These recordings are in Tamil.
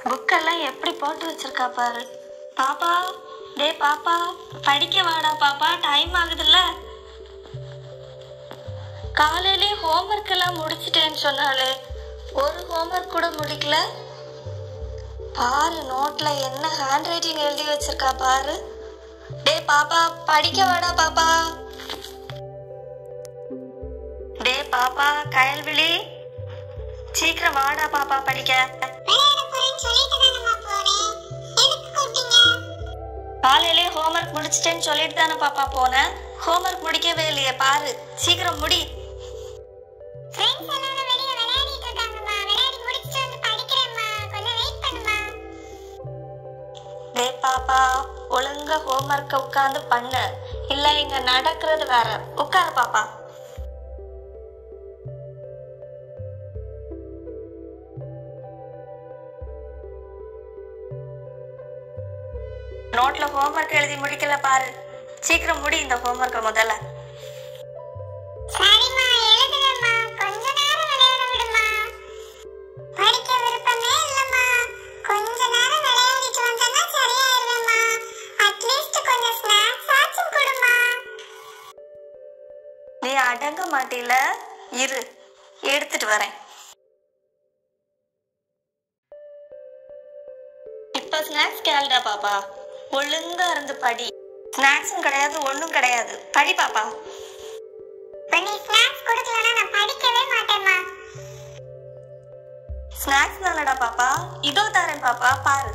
புக்கெல்லாம் எப்படி போட்டு வச்சிருக்கா பாரு பாப்பா டே பாப்பா படிக்க வாடா பாப்பா டைம் ஆகுதுல்ல காலையிலே ஹோம்ஒர்க் எல்லாம் முடிச்சிட்டேன்னு சொன்னாலே ஒரு ஹோம்ஒர்க் கூட முடிக்கல பாரு நோட்ல என்ன ஹேண்ட் ரைட்டிங் எழுதி வச்சிருக்கா பாரு டே பாப்பா படிக்க வாடா பாப்பா டே பாப்பா கயல்விழி சீக்கிரம் வாடா பாப்பா படிக்க காலையிலே ஹோம்ஒர்க் முடிச்சிட்டேன்னு சொல்லிட்டு தானே பாப்பா போனேன் ஹோம்ஒர்க் முடிக்கவே இல்லையே பாரு சீக்கிரம் முடி டே பாப்பா ஒழுங்கா ஹோம்ஒர்க்க உட்காந்து பண்ணு இல்ல இங்க நடக்கிறது வேற உட்காரு பாப்பா நோட்ல ஹோம்ஒர்க் எழுதி முடிக்கல பாரு சீக்கிரம் முடி இந்த ஹோம்ஒர்க்க முதல்ல சரிம்மா எழுதுறேம்மா கொஞ்ச நேரம் விளையாட விடுமா படிக்க விருப்பமே இல்லம்மா கொஞ்ச நேரம் விளையாடிட்டு வந்தேன்னா சரியாயிருவேம்மா அட்லீஸ்ட் கொஞ்சம் ஸ்நாக்ஸ் ஆச்சும் கொடுமா நீ அடங்க மாட்டில இரு எடுத்துட்டு வரேன் இப்ப ஸ்நாக்ஸ் கேளுடா பாப்பா ஒழுங்கா இருந்து படி ஸ்நாக்ஸும் கிடையாது ஒண்ணும் கிடையாது படி பாப்பா இப்ப நீ ஸ்நாக்ஸ் கொடுக்கலனா நான் படிக்கவே மாட்டேம்மா ஸ்நாக்ஸ் தானடா பாப்பா இதோ தரேன் பாப்பா பாரு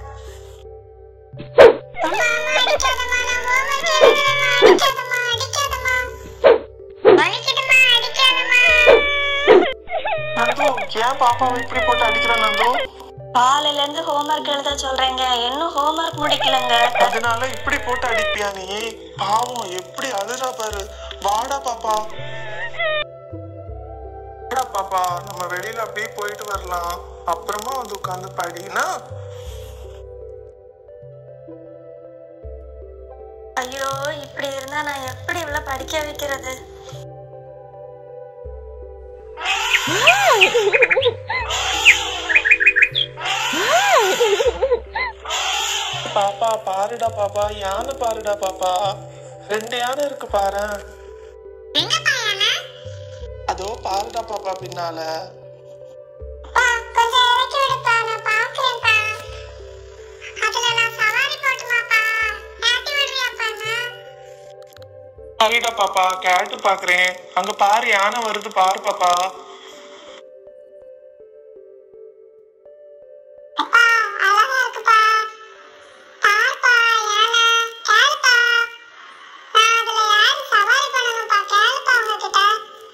அம்மா அம்மா அடிக்காதம்மா நான் ஹோம்வொர்க் எழுதுறேம்மா அடிக்காதம்மா அடிக்காதம்மா வலிக்குதும்மா அடிக்காதம்மா நந்து ஏன் பாப்பாவை இப்படி போட்டு அடிக்கிற நந்து காலையில இருந்து ஹோம்ஒர்க் எழுத சொல்றேங்க இன்னும் ஹோம்ஒர்க் முடிக்கலங்க அதனால இப்படி போட்டு அடிப்பியா நீ பாவம் எப்படி அழுறா பாரு வாடா பாப்பா வாடா பாப்பா நம்ம வெளியில அப்படியே போயிட்டு வரலாம் அப்புறமா வந்து உட்காந்து படினா ஐயோ இப்படி இருந்தா நான் எப்படி இவ்வளவு படிக்க வைக்கிறது பாப்பா பாருடா பாப்பா யானை பாருடா பாப்பா ரெண்டு யானை இருக்கு பாரு எங்க பாயானா அதோ பாருடா பாப்பா பின்னால பா கொஞ்சம் இறக்கி விடுப்பா நான் பாக்குறேன்ப்பா அதுல நான் சவாரி போட்டுமாப்பா ஏத்தி விடுறியாப்பாண்ணா சரிடா பாப்பா கேட்டு பாக்குறேன் அங்க பாரு யானை வருது பாரு பாப்பா அப்பா அழகா இருக்குப்பா பாருப்பா யானை கேளுப்பா நான் அதுல யாரு சவாரி பண்ணணும்ப்பா கேளுப்பா உங்ககிட்ட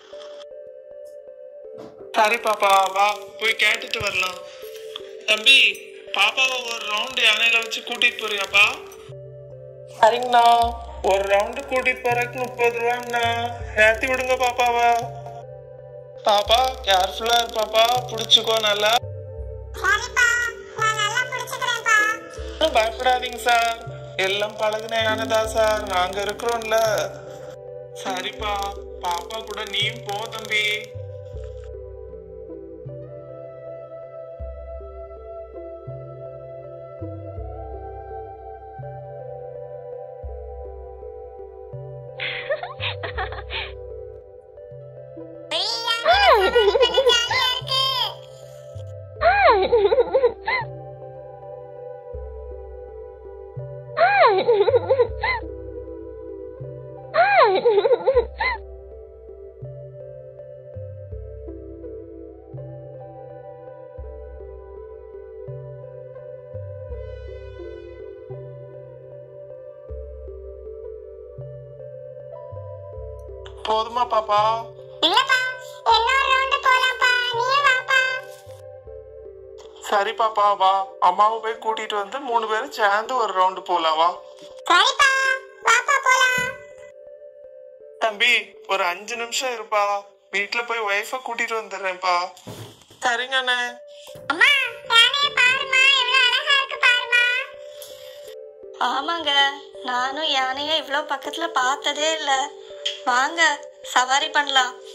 சரி பாப்பா வா போய் கேட்டுட்டு வரலாம் தம்பி பாப்பாவை ஒரு ரவுண்டு யானையில வச்சு கூட்டிட்டு போறியாப்பா சரிங்கண்ணா ஒரு ரவுண்டு கூட்டிட்டு போறதுக்கு முப்பது ரூபாங்கண்ணா ஏத்தி விடுங்க பாப்பாவை பாப்பா கேர்ஃபுல்லா இரு பாப்பா புடிச்சுக்கோ நல்லா சரிப்பா நான் நல்லா பிடிச்சுக்கிறேன்ப்பா ஒண்ணும் பயப்படாதீங்க சார் எல்லாம் பழகுன யானைதான் சார் நாங்க இருக்கிறோம்ல சரிப்பா பாப்பா கூட நீயும் போ தம்பி வெளிய யானை சவாரி பண்ண ஜாலியா இருக்கு போதுமா பாப்பா இல்லப்பா இன்னொரு ரவுண்டு போலாம்ப்பா நீயும் வாப்பா சரி பாப்பா வா அம்மாவை போய் கூட்டிட்டு வந்து மூணு பேரும் சேர்ந்து ஒரு ரவுண்டு போலாம் வா சரிப்பா வாப்பா போலாம் தம்பி ஒரு அஞ்சு நிமிஷம் இருப்பா வீட்டுல போய் ஒய்ஃப கூட்டிட்டு வந்துடுறேன்ப்பா சரிங்க அண்ணே அம்மா யானைய பாருமா எவ்வளவு அழகா இருக்கு பாருமா ஆமாங்க நானும் யானையை இவ்வளோ பக்கத்துல பார்த்ததே இல்லை வாங்க சவாரி பண்ணலாம்